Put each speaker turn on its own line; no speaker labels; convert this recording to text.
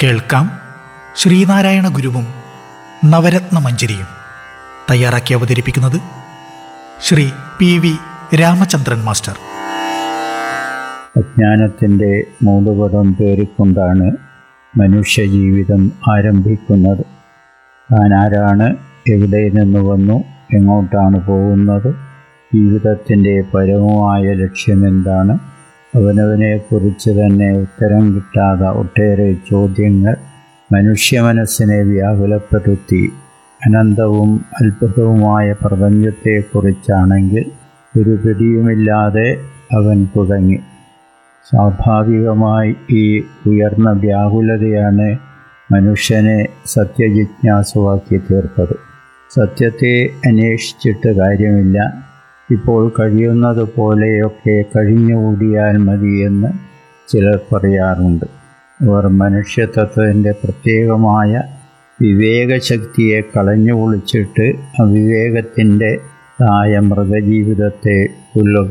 കേൾക്കാം ശ്രീനാരായണ ഗുരുവും നവരത്ന മഞ്ജരിയും തയ്യാറാക്കി അവതരിപ്പിക്കുന്നത് Shri P V Ramachandran master
അജ്ഞാനത്തിൻ്റെ മൂടുപടം പേറിക്കൊണ്ടാണ് മനുഷ്യജീവിതം ആരംഭിക്കുന്നത് താൻ ആരാണ് എവിടെ നിന്ന് വന്നു എങ്ങോട്ടാണ് പോകുന്നത് ജീവിതത്തിൻ്റെ പരമമായ ലക്ഷ്യമെന്താണ് അവനവനെക്കുറിച്ച് തന്നെ ഉത്തരം കിട്ടാതെ ഒട്ടേറെ ചോദ്യങ്ങൾ മനുഷ്യ മനസ്സിനെ വ്യാകുലപ്പെടുത്തി അനന്തവും അത്ഭുതവുമായ പ്രപഞ്ചത്തെക്കുറിച്ചാണെങ്കിൽ ഒരു പിടിയുമില്ലാതെ അവൻ തുടങ്ങി സ്വാഭാവികമായി ഈ ഉയർന്ന വ്യാകുലതയാണ് മനുഷ്യനെ സത്യജിജ്ഞാസുവാക്കി തീർത്തത് സത്യത്തെ അന്വേഷിച്ചിട്ട് കാര്യമില്ല ഇപ്പോൾ കഴിയുന്നത് പോലെയൊക്കെ കഴിഞ്ഞുകൂടിയാൽ മതിയെന്ന് ചിലർ പറയാറുണ്ട് അവർ മനുഷ്യതത്വത്തിൻ്റെ പ്രത്യേകമായ വിവേകശക്തിയെ കളഞ്ഞു കുളിച്ചിട്ട് അവിവേകത്തിൻ്റെ തായ മൃഗജീവിതത്തെ പുല്ല